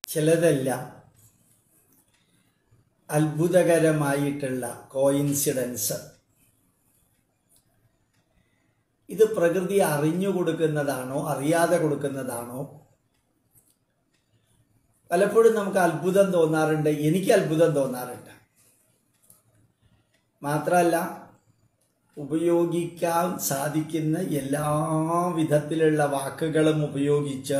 ചിലതെല്ലാം അത്ഭുതകരമായിട്ടുള്ള കോയിൻസിഡൻസ് ഇത് പ്രകൃതി അറിഞ്ഞു കൊടുക്കുന്നതാണോ അറിയാതെ കൊടുക്കുന്നതാണോ പലപ്പോഴും നമുക്ക് അത്ഭുതം തോന്നാറുണ്ട് എനിക്ക് അത്ഭുതം തോന്നാറുണ്ട് മാത്രമല്ല ഉപയോഗിക്കാൻ സാധിക്കുന്ന എല്ലാ വിധത്തിലുള്ള വാക്കുകളും ഉപയോഗിച്ച്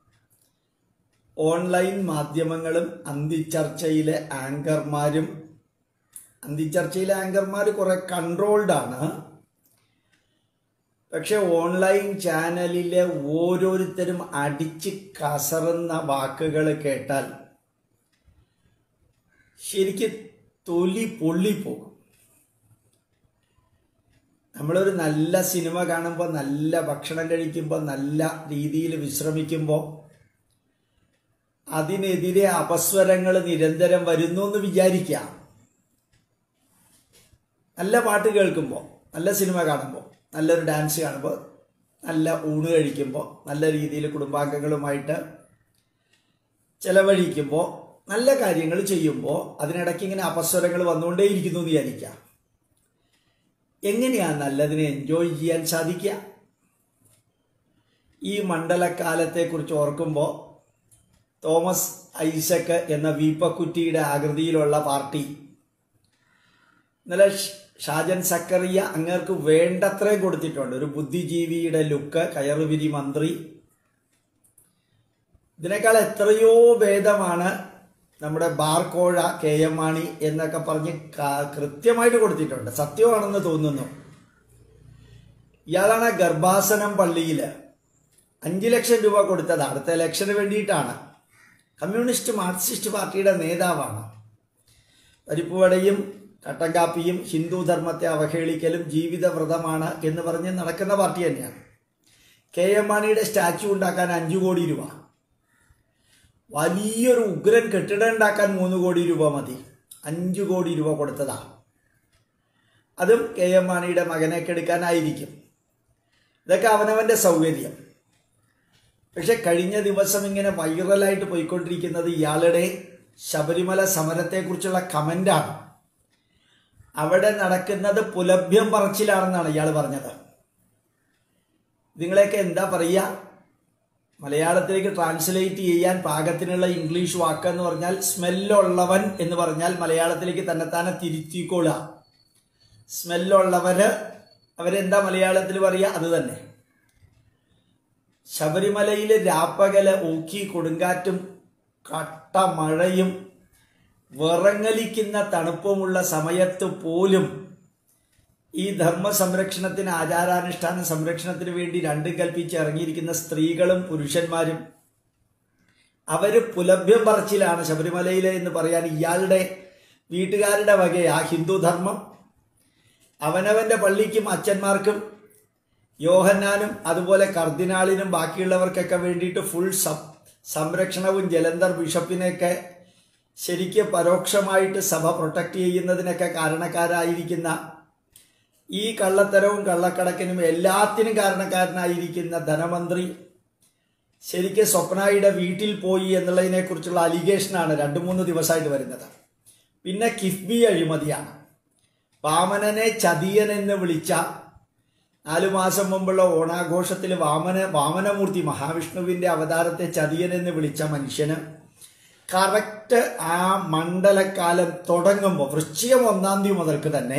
ഓൺലൈൻ മാധ്യമങ്ങളും അന്തിച്ചർച്ചയിലെ ആങ്കർമാരും അന്തിച്ചർച്ചയിലെ ആങ്കർമാർ കുറെ കൺട്രോൾഡ് ആണ് പക്ഷെ ഓൺലൈൻ ചാനലിലെ ഓരോരുത്തരും അടിച്ച് കസറുന്ന വാക്കുകൾ കേട്ടാൽ ശരിക്ക് തൊലി പൊള്ളിപ്പോകും നമ്മളൊരു നല്ല സിനിമ കാണുമ്പോൾ നല്ല ഭക്ഷണം കഴിക്കുമ്പോൾ നല്ല രീതിയിൽ വിശ്രമിക്കുമ്പോൾ അതിനെതിരെ അപസ്വരങ്ങൾ നിരന്തരം വരുന്നു എന്ന് വിചാരിക്കാം നല്ല പാട്ട് കേൾക്കുമ്പോൾ നല്ല സിനിമ കാണുമ്പോൾ നല്ലൊരു ഡാൻസ് കാണുമ്പോൾ നല്ല ഊണ് കഴിക്കുമ്പോൾ നല്ല രീതിയിൽ കുടുംബാംഗങ്ങളുമായിട്ട് ചെലവഴിക്കുമ്പോൾ നല്ല കാര്യങ്ങൾ ചെയ്യുമ്പോൾ അതിനിടയ്ക്ക് ഇങ്ങനെ അപസ്വരങ്ങൾ വന്നുകൊണ്ടേയിരിക്കുന്നു എന്ന് വിചാരിക്കാം എങ്ങനെയാണ് നല്ലതിനെ എൻജോയ് ചെയ്യാൻ സാധിക്കുക ഈ മണ്ഡലകാലത്തെക്കുറിച്ച് ഓർക്കുമ്പോൾ തോമസ് ഐസക്ക് എന്ന വീപ്പക്കുറ്റിയുടെ ആകൃതിയിലുള്ള പാർട്ടി ഇന്നലെ ഷാജൻ സക്കറിയ അങ്ങേർക്ക് വേണ്ടത്രയും കൊടുത്തിട്ടുണ്ട് ഒരു ബുദ്ധിജീവിയുടെ ലുക്ക് കയറുവിരി മന്ത്രി ഇതിനേക്കാൾ എത്രയോ ഭേദമാണ് നമ്മുടെ ബാർക്കോഴ കെ എം മാണി എന്നൊക്കെ പറഞ്ഞ് ക- കൃത്യമായിട്ട് കൊടുത്തിട്ടുണ്ട് സത്യമാണെന്ന് തോന്നുന്നു ഇയാളാണ് ഗർഭാസനം പള്ളിയിൽ അഞ്ച് ലക്ഷം രൂപ കൊടുത്തത് അടുത്ത ഇലക്ഷന് വേണ്ടിയിട്ടാണ് കമ്മ്യൂണിസ്റ്റ് മാർക്സിസ്റ്റ് പാർട്ടിയുടെ നേതാവാണ് പരിപ്പുവടയും കട്ടൻ കാപ്പിയും ഹിന്ദു ധർമ്മത്തെ അവഹേളിക്കലും ജീവിതവ്രതമാണ് എന്ന് പറഞ്ഞ് നടക്കുന്ന പാർട്ടി തന്നെയാണ് കെ എം മാണിയുടെ സ്റ്റാച്ചു ഉണ്ടാക്കാൻ അഞ്ചു കോടി രൂപ വലിയൊരു ഉഗ്രൻ കെട്ടിടം ഉണ്ടാക്കാൻ മൂന്ന് കോടി രൂപ മതി അഞ്ചു കോടി രൂപ കൊടുത്തതാ അതും കെ എം മാണിയുടെ മകനെ കെടുക്കാനായിരിക്കും ഇതൊക്കെ അവനവന്റെ സൗകര്യം പക്ഷെ കഴിഞ്ഞ ദിവസം ഇങ്ങനെ വൈറലായിട്ട് പോയിക്കൊണ്ടിരിക്കുന്നത് ഇയാളുടെ ശബരിമല സമരത്തെക്കുറിച്ചുള്ള കമൻ്റാണ് അവിടെ നടക്കുന്നത് പുലഭ്യം പറച്ചിലാണെന്നാണ് ഇയാൾ പറഞ്ഞത് നിങ്ങളെയൊക്കെ എന്താ പറയുക മലയാളത്തിലേക്ക് ട്രാൻസ്ലേറ്റ് ചെയ്യാൻ പാകത്തിനുള്ള ഇംഗ്ലീഷ് വാക്ക് എന്ന് പറഞ്ഞാൽ സ്മെല്ലുള്ളവൻ എന്ന് പറഞ്ഞാൽ മലയാളത്തിലേക്ക് തന്നെത്താനെ തിരുത്തിക്കൊള്ളുക സ്മെല്ലുള്ളവര് അവരെന്താ മലയാളത്തിൽ പറയുക അത് തന്നെ ശബരിമലയിൽ രാപ്പകല ഊക്കി കൊടുങ്കാറ്റും കട്ട മഴയും വിറങ്ങലിക്കുന്ന തണുപ്പുമുള്ള സമയത്ത് പോലും ഈ ധർമ്മ സംരക്ഷണത്തിന് ആചാരാനുഷ്ഠാന സംരക്ഷണത്തിന് വേണ്ടി രണ്ടും കൽപ്പിച്ച് ഇറങ്ങിയിരിക്കുന്ന സ്ത്രീകളും പുരുഷന്മാരും അവര് പുലഭ്യം പറച്ചിലാണ് ശബരിമലയിലെ എന്ന് പറയാൻ ഇയാളുടെ വീട്ടുകാരുടെ വകയാ ഹിന്ദു ധർമ്മം അവനവന്റെ പള്ളിക്കും അച്ഛന്മാർക്കും യോഹന്നാനും അതുപോലെ കർദിനാളിനും ബാക്കിയുള്ളവർക്കൊക്കെ വേണ്ടിയിട്ട് ഫുൾ സം- സംരക്ഷണവും ജലന്ധർ ബിഷപ്പിനെയൊക്കെ ശരിക്ക് പരോക്ഷമായിട്ട് സഭ പ്രൊട്ടക്ട് ചെയ്യുന്നതിനൊക്കെ കാരണക്കാരായിരിക്കുന്ന ഈ കള്ളത്തരവും കള്ളക്കടക്കിനും എല്ലാത്തിനും കാരണക്കാരനായിരിക്കുന്ന ധനമന്ത്രി ശരിക്കും സ്വപ്നായിയുടെ വീട്ടിൽ പോയി എന്നുള്ളതിനെ കുറിച്ചുള്ള അലിഗേഷനാണ് രണ്ട് മൂന്ന് ദിവസമായിട്ട് വരുന്നത് പിന്നെ കിഫ്ബി അഴിമതിയാണ് വാമനനെ ചതിയൻ എന്ന് വിളിച്ച നാലു മാസം മുമ്പുള്ള ഓണാഘോഷത്തിൽ വാമന വാമനമൂർത്തി മഹാവിഷ്ണുവിന്റെ അവതാരത്തെ ചതിയൻ എന്ന് വിളിച്ച മനുഷ്യന് കറക്റ്റ് ആ മണ്ഡലക്കാലം തുടങ്ങുമ്പോൾ വൃശ്ചികം ഒന്നാം തീയതി മുതൽക്ക് തന്നെ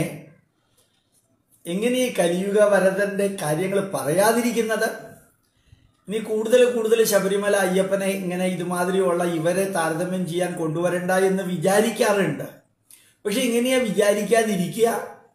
എങ്ങനെ ഈ കലിയുഗ വരദന്റെ കാര്യങ്ങൾ പറയാതിരിക്കുന്നത് ഇനി കൂടുതൽ കൂടുതൽ ശബരിമല അയ്യപ്പനെ ഇങ്ങനെ ഇതുമാതിരിയുള്ള ഇവരെ താരതമ്യം ചെയ്യാൻ കൊണ്ടുവരണ്ട എന്ന് വിചാരിക്കാറുണ്ട് പക്ഷെ ഇങ്ങനെയാ വിചാരിക്കാതിരിക്കുക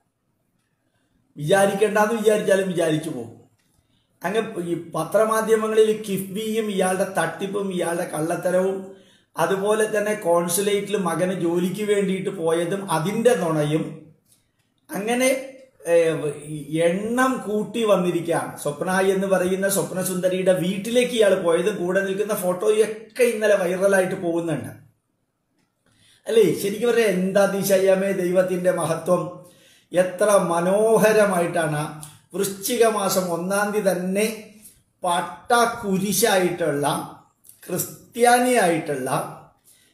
വിചാരിക്കേണ്ടെന്ന് വിചാരിച്ചാലും വിചാരിച്ചു പോകും അങ്ങ് ഈ പത്രമാധ്യമങ്ങളിൽ കിഫ്ബിയും ഇയാളുടെ തട്ടിപ്പും ഇയാളുടെ കള്ളത്തരവും അതുപോലെ തന്നെ കോൺസുലേറ്റിൽ മകന് ജോലിക്ക് വേണ്ടിയിട്ട് പോയതും അതിൻ്റെ നുണയും അങ്ങനെ ഏഹ്, എണ്ണം കൂട്ടി വന്നിരിക്കുകയാണ് സ്വപ്ന എന്ന് പറയുന്ന സ്വപ്നസുന്ദരിയുടെ വീട്ടിലേക്ക് ഇയാൾ പോയതും കൂടെ നിൽക്കുന്ന ഫോട്ടോയൊക്കെ ഇന്നലെ വൈറലായിട്ട് പോകുന്നുണ്ട് അല്ലേ ശരിക്കും പറയാം എന്താ ദിശയമേ ദൈവത്തിന്റെ മഹത്വം എത്ര മനോഹരമായിട്ടാണ് വൃശ്ചിക മാസം ഒന്നാം തീയതി തന്നെ പട്ട കുരിശായിട്ടുള്ള ക്രിസ്ത്യാനിയായിട്ടുള്ള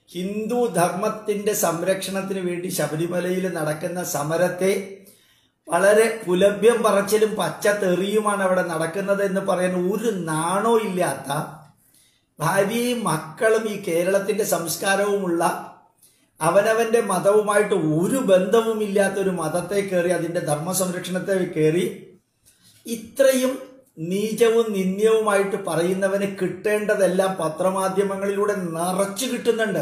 ഹിന്ദു ധർമ്മത്തിന്റെ സംരക്ഷണത്തിന് വേണ്ടി ശബരിമലയിൽ നടക്കുന്ന സമരത്തെ വളരെ പുലഭ്യം പറച്ചിലും പച്ച തെറിയുമാണ് അവിടെ നടക്കുന്നത് എന്ന് പറയാൻ ഒരു നാണോ ഇല്ലാത്ത ഭാര്യയും മക്കളും ഈ കേരളത്തിന്റെ സംസ്കാരവുമുള്ള അവനവന്റെ മതവുമായിട്ട് ഒരു ബന്ധവുമില്ലാത്ത ഒരു മതത്തെ കയറി അതിന്റെ ധർമ്മ സംരക്ഷണത്തെ കയറി ഇത്രയും നീചവും നിന്ദ്യവുമായിട്ട് പറയുന്നവന് കിട്ടേണ്ടതെല്ലാം പത്രമാധ്യമങ്ങളിലൂടെ നിറച്ചു കിട്ടുന്നുണ്ട്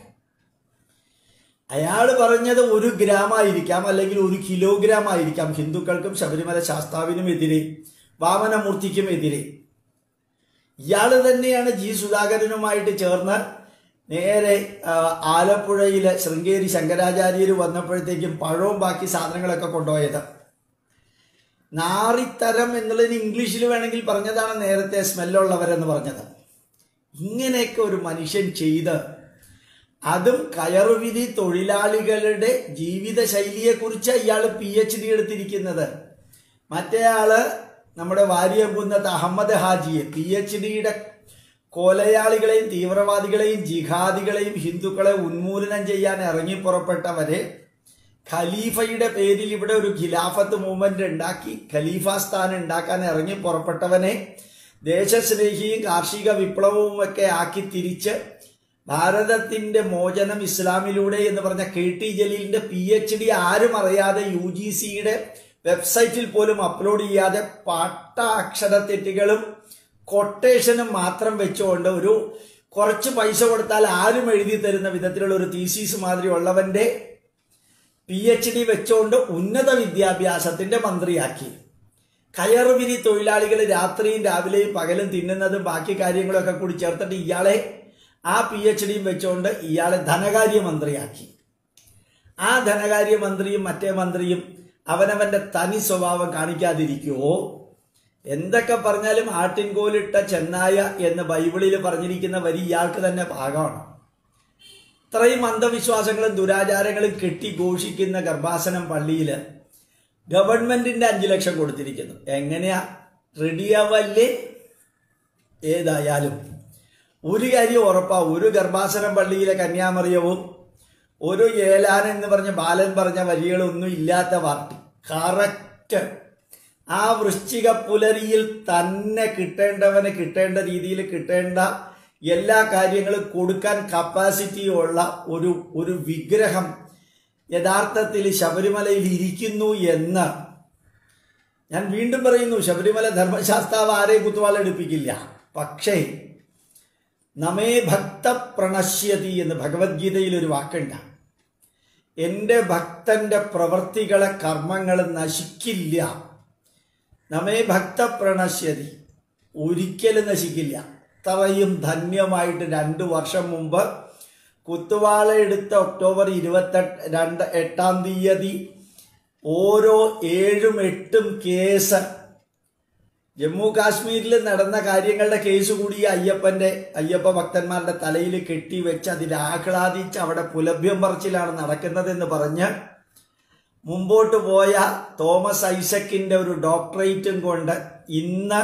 അയാൾ പറഞ്ഞത് ഒരു ഗ്രാം ആയിരിക്കാം അല്ലെങ്കിൽ ഒരു കിലോഗ്രാം ആയിരിക്കാം ഹിന്ദുക്കൾക്കും ശബരിമല ശാസ്താവിനും എതിരെ വാമനമൂർത്തിക്കും എതിരെ ഇയാൾ തന്നെയാണ് ജി സുധാകരനുമായിട്ട് ചേർന്ന് നേരെ ആ, ആലപ്പുഴയിലെ ശൃംഗേരി ശങ്കരാചാര്യർ വന്നപ്പോഴത്തേക്കും പഴവും ബാക്കി സാധനങ്ങളൊക്കെ കൊണ്ടുപോയത് നാറിത്തരം എന്നുള്ളതിന് ഇംഗ്ലീഷിൽ വേണമെങ്കിൽ പറഞ്ഞതാണ് നേരത്തെ സ്മെല്ലുള്ളവരെന്ന് പറഞ്ഞത് ഇങ്ങനെയൊക്കെ ഒരു മനുഷ്യൻ ചെയ്ത് അതും കയറുവിധി തൊഴിലാളികളുടെ ജീവിതശൈലിയെക്കുറിച്ച് ഇയാൾ പി എച്ച് ഡി എടുത്തിരിക്കുന്നത് മറ്റേയാള് നമ്മുടെ വാര്യകുന്നത്ത് അഹമ്മദ് ഹാജിയെ പി എച്ച് ഡിയുടെ കൊലയാളികളെയും തീവ്രവാദികളെയും ജിഹാദികളെയും ഹിന്ദുക്കളെ ഉന്മൂലനം ചെയ്യാൻ ഇറങ്ങി പുറപ്പെട്ടവരെ ഖലീഫയുടെ പേരിൽ ഇവിടെ ഒരു ഖിലാഫത്ത് മൂവ്മെന്റ് ഉണ്ടാക്കി ഖലീഫ സ്ഥാനം ഉണ്ടാക്കാൻ ഇറങ്ങി പുറപ്പെട്ടവനെ ദേശസ്നേഹിയും കാർഷിക വിപ്ലവവും ഒക്കെ ആക്കി തിരിച്ച് ഭാരതത്തിന്റെ മോചനം ഇസ്ലാമിലൂടെ എന്ന് പറഞ്ഞ കെ ടി ജലീലിന്റെ പി എച്ച് ഡി ആരും അറിയാതെ യു ജി സിയുടെ വെബ്സൈറ്റിൽ പോലും അപ്ലോഡ് ചെയ്യാതെ പാട്ട അക്ഷരത്തെറ്റുകളും കൊട്ടേഷനും മാത്രം വെച്ചുകൊണ്ട് ഒരു കുറച്ച് പൈസ കൊടുത്താൽ ആരും എഴുതി തരുന്ന വിധത്തിലുള്ള ഒരു തീസീസ് മാതിരി ഉള്ളവന്റെ പി എച്ച് ഡി വെച്ചുകൊണ്ട് ഉന്നത വിദ്യാഭ്യാസത്തിന്റെ മന്ത്രിയാക്കി കയറുവിരി തൊഴിലാളികൾ രാത്രിയും രാവിലെയും പകലും തിന്നുന്നതും ബാക്കി കാര്യങ്ങളൊക്കെ കൂടി ചേർത്തിട്ട് ഇയാളെ ആ പി എച്ച് ഡിയും വെച്ചുകൊണ്ട് ഇയാളെ ധനകാര്യ മന്ത്രിയാക്കി ആ ധനകാര്യ മന്ത്രിയും മറ്റേ മന്ത്രിയും അവനവന്റെ തനി സ്വഭാവം കാണിക്കാതിരിക്കുവോ എന്തൊക്കെ പറഞ്ഞാലും ആട്ടിൻകോലിട്ട ചെന്നായ എന്ന് ബൈബിളിൽ പറഞ്ഞിരിക്കുന്ന വരി ഇയാൾക്ക് തന്നെ ഭാഗമാണ് ഇത്രയും അന്ധവിശ്വാസങ്ങളും ദുരാചാരങ്ങളും കെട്ടി ഘോഷിക്കുന്ന ഗർഭാസനം പള്ളിയിൽ ഗവൺമെന്റിന്റെ അഞ്ചു ലക്ഷം കൊടുത്തിരിക്കുന്നു എങ്ങനെയാ റെഡിയാവല്ലേ ഏതായാലും ഒരു കാര്യം ഉറപ്പാ ഒരു ഗർഭാസനം പള്ളിയിലെ കന്യാമറിയവും ഒരു ഏലാൻ എന്ന് പറഞ്ഞ ബാലൻ പറഞ്ഞ വരികളൊന്നും ഇല്ലാത്ത പാർട്ടി കറക്റ്റ് ആ വൃശ്ചിക പുലരിയിൽ തന്നെ കിട്ടേണ്ടവന് കിട്ടേണ്ട രീതിയിൽ കിട്ടേണ്ട എല്ലാ കാര്യങ്ങളും കൊടുക്കാൻ കപ്പാസിറ്റി ഉള്ള ഒരു ഒരു വിഗ്രഹം യഥാർത്ഥത്തിൽ ശബരിമലയിൽ ഇരിക്കുന്നു എന്ന് ഞാൻ വീണ്ടും പറയുന്നു ശബരിമല ധർമ്മശാസ്താവ് ആരെയും കുത്തുവാളെടുപ്പിക്കില്ല പക്ഷേ നമേ ഭക്ത പ്രണശ്യതി എന്ന് ഭഗവത്ഗീതയിൽ ഒരു വാക്കുണ്ട് എൻ്റെ ഭക്തന്റെ പ്രവർത്തികളെ കർമ്മങ്ങൾ നശിക്കില്ല നമ്മെ ഭക്ത പ്രണശ്യതി ഒരിക്കലും നശിക്കില്ല അത്രയും ധന്യമായിട്ട് രണ്ട് വർഷം മുമ്പ് കുത്തുവാള എടുത്ത ഒക്ടോബർ ഇരുപത്തെട്ട് രണ്ട് എട്ടാം തീയതി ഓരോ ഏഴും എട്ടും കേസ് ജമ്മു കാശ്മീരിൽ നടന്ന കാര്യങ്ങളുടെ കേസ് കൂടി ഈ അയ്യപ്പന്റെ അയ്യപ്പ ഭക്തന്മാരുടെ തലയിൽ കെട്ടിവെച്ച് അതിൽ ആഹ്ലാദിച്ച് അവിടെ പുലഭ്യം പറച്ചിലാണ് നടക്കുന്നതെന്ന് പറഞ്ഞ് മുമ്പോട്ട് പോയ തോമസ് ഐസക്കിന്റെ ഒരു ഡോക്ടറേറ്റും കൊണ്ട് ഇന്ന്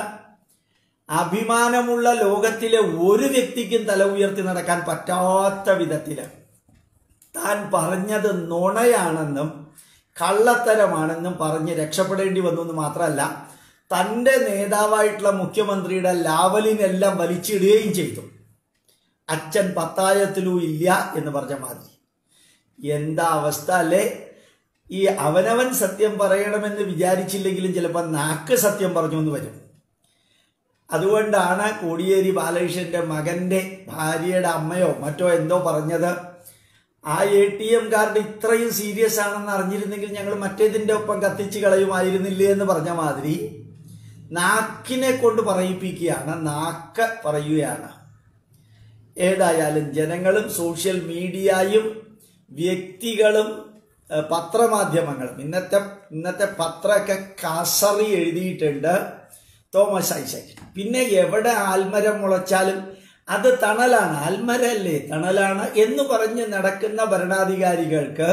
അഭിമാനമുള്ള ലോകത്തിലെ ഒരു വ്യക്തിക്കും തല ഉയർത്തി നടക്കാൻ പറ്റാത്ത വിധത്തിൽ താൻ പറഞ്ഞത് നുണയാണെന്നും കള്ളത്തരമാണെന്നും പറഞ്ഞ് രക്ഷപ്പെടേണ്ടി വന്നു എന്ന് മാത്രമല്ല തൻ്റെ നേതാവായിട്ടുള്ള മുഖ്യമന്ത്രിയുടെ ലാവലിനെല്ലാം വലിച്ചിടുകയും ചെയ്തു അച്ഛൻ പത്തായത്തിലും ഇല്ല എന്ന് പറഞ്ഞ മാതിരി എന്താ അവസ്ഥ അല്ലേ ഈ അവനവൻ സത്യം പറയണമെന്ന് വിചാരിച്ചില്ലെങ്കിലും ചിലപ്പോൾ നാക്ക് സത്യം പറഞ്ഞു എന്ന് വരും അതുകൊണ്ടാണ് കോടിയേരി ബാലകൃഷ്ണന്റെ മകന്റെ ഭാര്യയുടെ അമ്മയോ മറ്റോ എന്തോ പറഞ്ഞത് ആ എ ടി എം കാർഡ് ഇത്രയും സീരിയസ് ആണെന്ന് അറിഞ്ഞിരുന്നെങ്കിൽ ഞങ്ങൾ മറ്റേതിൻ്റെ ഒപ്പം കത്തിച്ച് കളയുമായിരുന്നില്ലേ എന്ന് പറഞ്ഞ മാതിരി നാക്കിനെ കൊണ്ട് പറയിപ്പിക്കുകയാണ് നാക്ക് പറയുകയാണ് ഏതായാലും ജനങ്ങളും സോഷ്യൽ മീഡിയയും വ്യക്തികളും ഏഹ്, പത്രമാധ്യമങ്ങളും ഇന്നത്തെ ഇന്നത്തെ പത്രമൊക്കെ കസറി എഴുതിയിട്ടുണ്ട് തോമസ് ഐസക് പിന്നെ എവിടെ ആൽമരം മുളച്ചാലും അത് തണലാണ് ആൽമരല്ലേ തണലാണ് എന്ന് പറഞ്ഞ് നടക്കുന്ന ഭരണാധികാരികൾക്ക്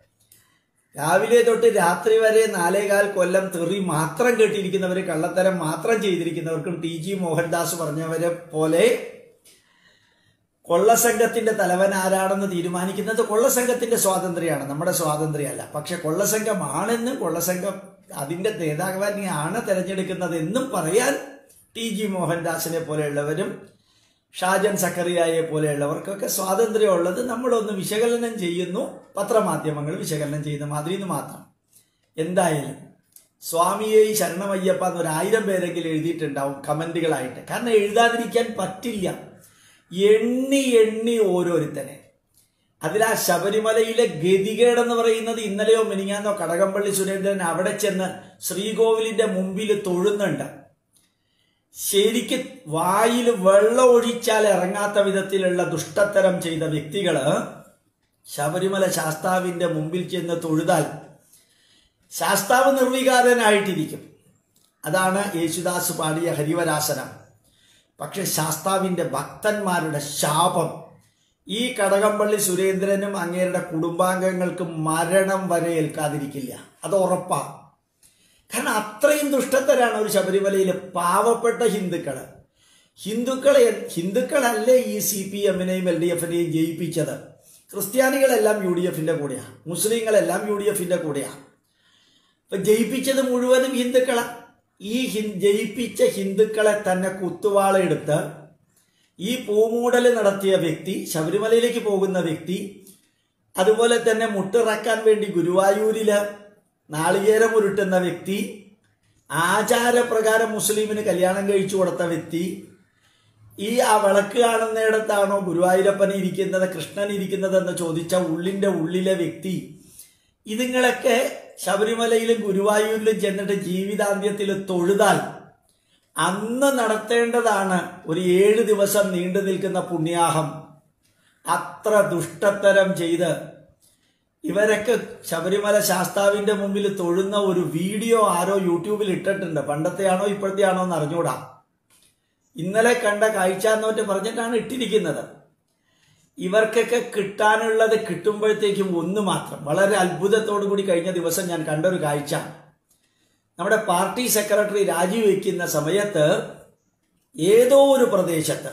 രാവിലെ തൊട്ട് രാത്രി വരെ നാലേകാൽ കൊല്ലം തെറി മാത്രം കേട്ടിരിക്കുന്നവർ കള്ളത്തരം മാത്രം ചെയ്തിരിക്കുന്നവർക്കും ടി ജി മോഹൻദാസ് പറഞ്ഞവരെ പോലെ കൊള്ളസംഘത്തിന്റെ തലവൻ ആരാണെന്ന് തീരുമാനിക്കുന്നത് കൊള്ളസംഘത്തിന്റെ സ്വാതന്ത്ര്യമാണ് നമ്മുടെ സ്വാതന്ത്ര്യമല്ല പക്ഷെ കൊള്ളസംഘമാണെന്നും കൊള്ളസംഘം അതിന്റെ നേതാവിനെയാണ് തെരഞ്ഞെടുക്കുന്നത് എന്നും പറയാൻ ടി ജി മോഹൻദാസിനെ പോലെയുള്ളവരും ഷാജൻ സക്കറിയായെ പോലെയുള്ളവർക്കൊക്കെ സ്വാതന്ത്ര്യമുള്ളത് നമ്മളൊന്ന് വിശകലനം ചെയ്യുന്നു പത്രമാധ്യമങ്ങൾ വിശകലനം ചെയ്യുന്ന മാതിരി എന്ന് മാത്രം എന്തായാലും സ്വാമിയെ ശരണമയ്യപ്പ എന്ന് ഒരു ആയിരം പേരെങ്കിലും എഴുതിയിട്ടുണ്ടാവും കമന്റുകളായിട്ട് കാരണം എഴുതാതിരിക്കാൻ പറ്റില്ല എണ്ണി എണ്ണി ഓരോരുത്തനെ അതിൽ ആ ശബരിമലയിലെ ഗതികേടെന്ന് പറയുന്നത് ഇന്നലെയോ മിനിങ്ങാന്നോ കടകംപള്ളി സുരേന്ദ്രൻ അവിടെ ചെന്ന് ശ്രീകോവിലിന്റെ മുമ്പിൽ തൊഴുന്നുണ്ട് ശരിക്ക് വായിൽ വെള്ളം ഒഴിച്ചാൽ ഇറങ്ങാത്ത വിധത്തിലുള്ള ദുഷ്ടത്തരം ചെയ്ത വ്യക്തികള് ശബരിമല ശാസ്താവിന്റെ മുമ്പിൽ ചെന്ന് തൊഴുതാൽ ശാസ്താവ് നിർവികാരനായിട്ടിരിക്കും അതാണ് യേശുദാസ് പാടിയ ഹരിവരാസനം പക്ഷെ ശാസ്താവിന്റെ ഭക്തന്മാരുടെ ശാപം ഈ കടകംപള്ളി സുരേന്ദ്രനും അങ്ങേരുടെ കുടുംബാംഗങ്ങൾക്കും മരണം വരെ ഏൽക്കാതിരിക്കില്ല അത് ഉറപ്പാണ് കാരണം അത്രയും ദുഷ്ടത്തരാണ് ഒരു ശബരിമലയിലെ പാവപ്പെട്ട ഹിന്ദുക്കള് ഹിന്ദുക്കളെ ഹിന്ദുക്കളല്ലേ ഈ സി പി എമ്മിനെയും എൽ ഡി എഫിനെയും ജയിപ്പിച്ചത് ക്രിസ്ത്യാനികളെല്ലാം യു ഡി എഫിന്റെ കൂടെയാണ് മുസ്ലിങ്ങളെല്ലാം യു ഡി എഫിന്റെ കൂടെയാണ് ഇപ്പൊ ജയിപ്പിച്ചത് മുഴുവനും ഹിന്ദുക്കളാ ഈ ഹിൻ ജയിപ്പിച്ച ഹിന്ദുക്കളെ തന്നെ കുത്തുവാളെടുത്ത് ഈ പൂമൂടൽ നടത്തിയ വ്യക്തി ശബരിമലയിലേക്ക് പോകുന്ന വ്യക്തി അതുപോലെ തന്നെ മുട്ടിറക്കാൻ വേണ്ടി ഗുരുവായൂരില് നാളികേരം ഉരുട്ടുന്ന വ്യക്തി ആചാരപ്രകാരം മുസ്ലിമിന് കല്യാണം കഴിച്ചു കൊടുത്ത വ്യക്തി ഈ ആ വിളക്ക് കാണുന്നിടത്താണോ ഗുരുവായൂരപ്പൻ ഇരിക്കുന്നത് കൃഷ്ണൻ ഇരിക്കുന്നത് എന്ന് ചോദിച്ച ഉള്ളിന്റെ ഉള്ളിലെ വ്യക്തി ഇതുങ്ങളൊക്കെ ശബരിമലയിലും ഗുരുവായൂരിലും ചെന്നിട്ട് ജീവിതാന്ത്യത്തിൽ തൊഴുതാൽ അന്ന് നടത്തേണ്ടതാണ് ഒരു ഏഴ് ദിവസം നീണ്ടു നിൽക്കുന്ന പുണ്യാഹം അത്ര ദുഷ്ടത്തരം ചെയ്ത് ഇവരൊക്കെ ശബരിമല ശാസ്താവിന്റെ മുമ്പിൽ തൊഴുന്ന ഒരു വീഡിയോ ആരോ യൂട്യൂബിൽ ഇട്ടിട്ടുണ്ട് പണ്ടത്തെയാണോ ഇപ്പോഴത്തെയാണോ എന്ന് അറിഞ്ഞൂടാ ഇന്നലെ കണ്ട കാഴ്ച എന്നോട്ട് പറഞ്ഞിട്ടാണ് ഇട്ടിരിക്കുന്നത് ഇവർക്കൊക്കെ കിട്ടാനുള്ളത് കിട്ടുമ്പോഴത്തേക്കും ഒന്ന് മാത്രം വളരെ അത്ഭുതത്തോടു കൂടി കഴിഞ്ഞ ദിവസം ഞാൻ കണ്ട ഒരു കാഴ്ച നമ്മുടെ പാർട്ടി സെക്രട്ടറി രാജിവെക്കുന്ന സമയത്ത് ഏതോ ഒരു പ്രദേശത്ത്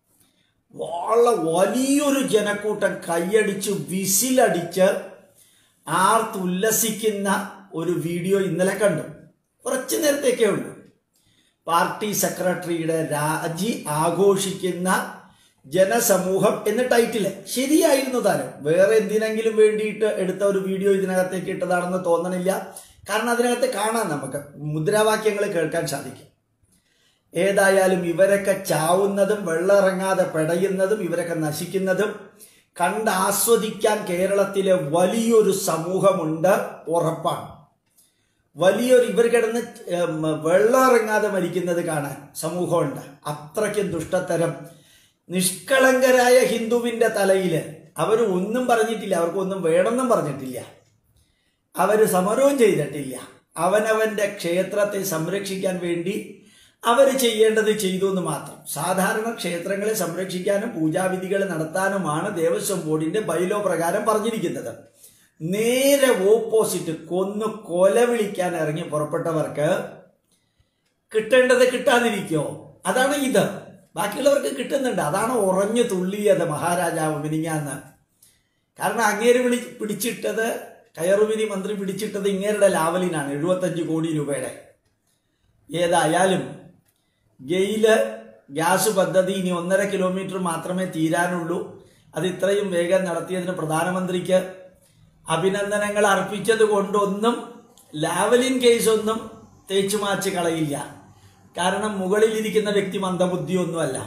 വളരെ വലിയൊരു ജനക്കൂട്ടം കൈയടിച്ച് വിസിലടിച്ച് ആർത്തുല്ലസിക്കുന്ന ഒരു വീഡിയോ ഇന്നലെ കണ്ടു കുറച്ചു നേരത്തേക്കേ ഉള്ളൂ പാർട്ടി സെക്രട്ടറിയുടെ രാജി ആഘോഷിക്കുന്ന ജനസമൂഹം എന്ന ടൈറ്റില് ശരിയായിരുന്നു താനും വേറെ എന്തിനെങ്കിലും വേണ്ടിയിട്ട് എടുത്ത ഒരു വീഡിയോ ഇതിനകത്തേക്ക് ഇട്ടതാണെന്ന് തോന്നണില്ല കാരണം അതിനകത്ത് കാണാൻ നമുക്ക് മുദ്രാവാക്യങ്ങൾ കേൾക്കാൻ സാധിക്കും ഏതായാലും ഇവരൊക്കെ ചാവുന്നതും വെള്ളമിറങ്ങാതെ പെടയുന്നതും ഇവരൊക്കെ നശിക്കുന്നതും കണ്ട് ആസ്വദിക്കാൻ കേരളത്തിലെ വലിയൊരു സമൂഹമുണ്ട് ഉറപ്പാണ് വലിയൊരു ഇവർ കിടന്ന് ഉം, വെള്ളം ഇറങ്ങാതെ മരിക്കുന്നത് കാണാൻ സമൂഹമുണ്ട് അത്രയ്ക്കും ദുഷ്ടത്തരം നിഷ്കളങ്കരായ ഹിന്ദുവിന്റെ തലയില് അവർ ഒന്നും പറഞ്ഞിട്ടില്ല അവർക്കൊന്നും വേണമെന്നും പറഞ്ഞിട്ടില്ല അവർ സമരവും ചെയ്തിട്ടില്ല അവനവന്റെ ക്ഷേത്രത്തെ സംരക്ഷിക്കാൻ വേണ്ടി അവർ ചെയ്യേണ്ടത് ചെയ്തു എന്ന് മാത്രം സാധാരണ ക്ഷേത്രങ്ങളെ സംരക്ഷിക്കാനും പൂജാവിധികൾ നടത്താനുമാണ് ദേവസ്വം ബോർഡിന്റെ ബൈലോ പ്രകാരം പറഞ്ഞിരിക്കുന്നത് നേരെ ഓപ്പോസിറ്റ് കൊന്നു കൊല വിളിക്കാൻ ഇറങ്ങി പുറപ്പെട്ടവർക്ക് കിട്ടേണ്ടത് കിട്ടാതിരിക്കോ അതാണ് ഇത് ബാക്കിയുള്ളവർക്ക് കിട്ടുന്നുണ്ട് അതാണ് ഉറഞ്ഞു തുള്ളിയത് മഹാരാജാവ് മിനിങ്ങാന്ന് കാരണം അങ്ങേര് വിളി പിടിച്ചിട്ടത് കയറുവിരി മന്ത്രി പിടിച്ചിട്ടത് ഇങ്ങേരുടെ ലാവലിനാണ് എഴുപത്തഞ്ച് കോടി രൂപയുടെ ഏതായാലും ഗെയില് ഗ്യാസ് പദ്ധതി ഇനി ഒന്നര കിലോമീറ്റർ മാത്രമേ തീരാനുള്ളൂ അത് ഇത്രയും വേഗം നടത്തിയതിന് പ്രധാനമന്ത്രിക്ക് അഭിനന്ദനങ്ങൾ അർപ്പിച്ചത് കൊണ്ടൊന്നും ലാവലിൻ കേസൊന്നും തേച്ചുമാച്ച് കളയില്ല കാരണം മുകളിലിരിക്കുന്ന വ്യക്തി മന്ദബുദ്ധിയൊന്നുമല്ല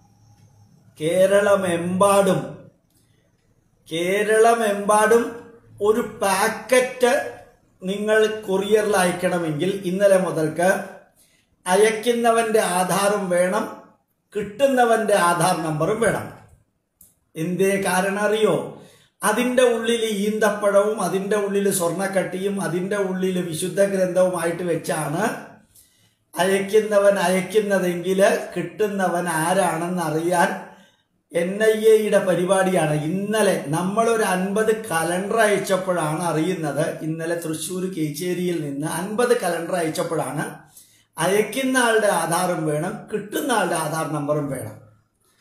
കേരളമെമ്പാടും കേരളമെമ്പാടും ഒരു പാക്കറ്റ് നിങ്ങൾ കൊറിയറിൽ അയക്കണമെങ്കിൽ ഇന്നലെ മുതൽക്ക് അയക്കുന്നവന്റെ ആധാറും വേണം കിട്ടുന്നവന്റെ ആധാർ നമ്പറും വേണം എന്തേ കാരണം അറിയോ അതിൻ്റെ ഉള്ളിൽ ഈന്തപ്പഴവും അതിൻ്റെ ഉള്ളിൽ സ്വർണ്ണക്കട്ടിയും അതിൻ്റെ ഉള്ളിൽ വിശുദ്ധ ഗ്രന്ഥവുമായിട്ട് വെച്ചാണ് അയക്കുന്നവൻ അയക്കുന്നതെങ്കിൽ കിട്ടുന്നവൻ ആരാണെന്ന് അറിയാൻ എൻ ഐ എയുടെ പരിപാടിയാണ് ഇന്നലെ നമ്മളൊരു അൻപത് കലണ്ടർ അയച്ചപ്പോഴാണ് അറിയുന്നത് ഇന്നലെ തൃശ്ശൂർ കേച്ചേരിയിൽ നിന്ന് അൻപത് കലണ്ടർ അയച്ചപ്പോഴാണ് അയക്കുന്ന ആളുടെ ആധാറും വേണം കിട്ടുന്ന ആളുടെ ആധാർ നമ്പറും വേണം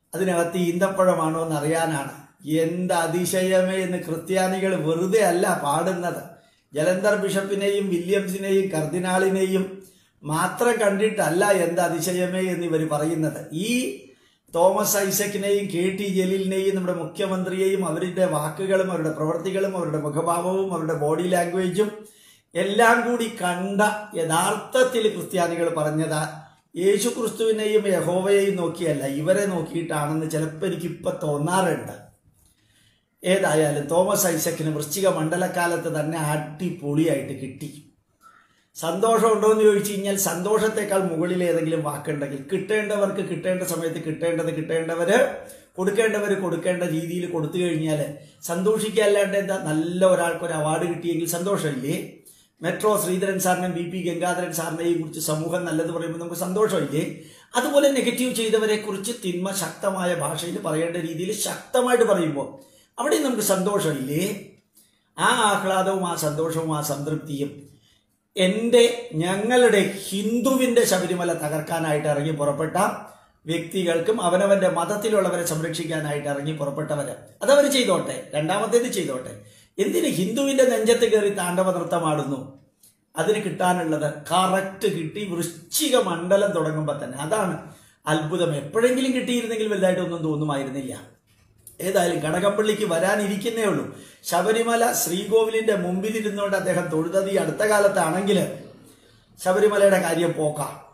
അതിനകത്ത് ഈന്തപ്പഴമാണോ എന്നറിയാനാണ് എന്ത് അതിശയമേ എന്ന് ക്രിസ്ത്യാനികൾ വെറുതെ അല്ല പാടുന്നത് ജലന്ധർ ബിഷപ്പിനെയും വില്യംസിനെയും കർദിനാളിനെയും മാത്രം കണ്ടിട്ടല്ല എന്ത് അതിശയമേ എന്ന് ഇവർ പറയുന്നത് ഈ തോമസ് ഐസക്കിനെയും കെ ടി ജലീലിനെയും നമ്മുടെ മുഖ്യമന്ത്രിയെയും അവരുടെ വാക്കുകളും അവരുടെ പ്രവൃത്തികളും അവരുടെ മുഖഭാവവും അവരുടെ ബോഡി ലാംഗ്വേജും എല്ലാം കൂടി കണ്ട യഥാർത്ഥത്തിൽ ക്രിസ്ത്യാനികൾ പറഞ്ഞതാ യേശു ക്രിസ്തുവിനെയും യഹോവയെയും നോക്കിയല്ല ഇവരെ നോക്കിയിട്ടാണെന്ന് ചിലപ്പോൾ എനിക്ക് ഇപ്പം തോന്നാറുണ്ട് ഏതായാലും തോമസ് ഐസക്കിന് വൃശ്ചിക മണ്ഡലക്കാലത്ത് തന്നെ അടിപൊളിയായിട്ട് കിട്ടി സന്തോഷമുണ്ടോ എന്ന് ചോദിച്ചു കഴിഞ്ഞാൽ സന്തോഷത്തെക്കാൾ മുകളിൽ ഏതെങ്കിലും വാക്കുണ്ടെങ്കിൽ കിട്ടേണ്ടവർക്ക് കിട്ടേണ്ട സമയത്ത് കിട്ടേണ്ടത് കിട്ടേണ്ടവര് കൊടുക്കേണ്ടവർ കൊടുക്കേണ്ട രീതിയിൽ കൊടുത്തു കഴിഞ്ഞാൽ സന്തോഷിക്കല്ലാണ്ട് എന്താ നല്ല ഒരാൾക്ക് ഒരു അവാർഡ് കിട്ടിയെങ്കിൽ സന്തോഷമില്ലേ മെട്രോ ശ്രീധരൻ സാറിനെയും ബി പി ഗംഗാധരൻ സാറിനെയും കുറിച്ച് സമൂഹം നല്ലത് പറയുമ്പോൾ നമുക്ക് സന്തോഷമില്ലേ അതുപോലെ നെഗറ്റീവ് ചെയ്തവരെ കുറിച്ച് തിന്മ ശക്തമായ ഭാഷയിൽ പറയേണ്ട രീതിയിൽ ശക്തമായിട്ട് പറയുമ്പോൾ അവിടെ നമുക്ക് സന്തോഷമില്ലേ ആ ആഹ്ലാദവും ആ സന്തോഷവും ആ സംതൃപ്തിയും എൻ്റെ ഞങ്ങളുടെ ഹിന്ദുവിൻ്റെ ശബരിമല തകർക്കാനായിട്ട് ഇറങ്ങി പുറപ്പെട്ട വ്യക്തികൾക്കും അവനവന്റെ മതത്തിലുള്ളവരെ സംരക്ഷിക്കാനായിട്ട് ഇറങ്ങി പുറപ്പെട്ടവര് അതവർ ചെയ്തോട്ടെ രണ്ടാമത്തേത് ചെയ്തോട്ടെ എന്തിന് ഹിന്ദുവിന്റെ നെഞ്ചത്ത് കയറി താണ്ഡവ നൃത്തമാടുന്നു അതിന് കിട്ടാനുള്ളത് കറക്റ്റ് കിട്ടി വൃശ്ചിക മണ്ഡലം തുടങ്ങുമ്പോൾ തന്നെ അതാണ് അത്ഭുതം എപ്പോഴെങ്കിലും കിട്ടിയിരുന്നെങ്കിൽ വലുതായിട്ടൊന്നും തോന്നുമായിരുന്നില്ല ഏതായാലും കടകപ്പള്ളിക്ക് വരാനിരിക്കുന്നേ ഉള്ളൂ ശബരിമല ശ്രീകോവിലിന്റെ മുമ്പിലിരുന്നുകൊണ്ട് അദ്ദേഹം തൊഴുതത് ഈ അടുത്ത കാലത്താണെങ്കിൽ ശബരിമലയുടെ കാര്യം പോക്കാം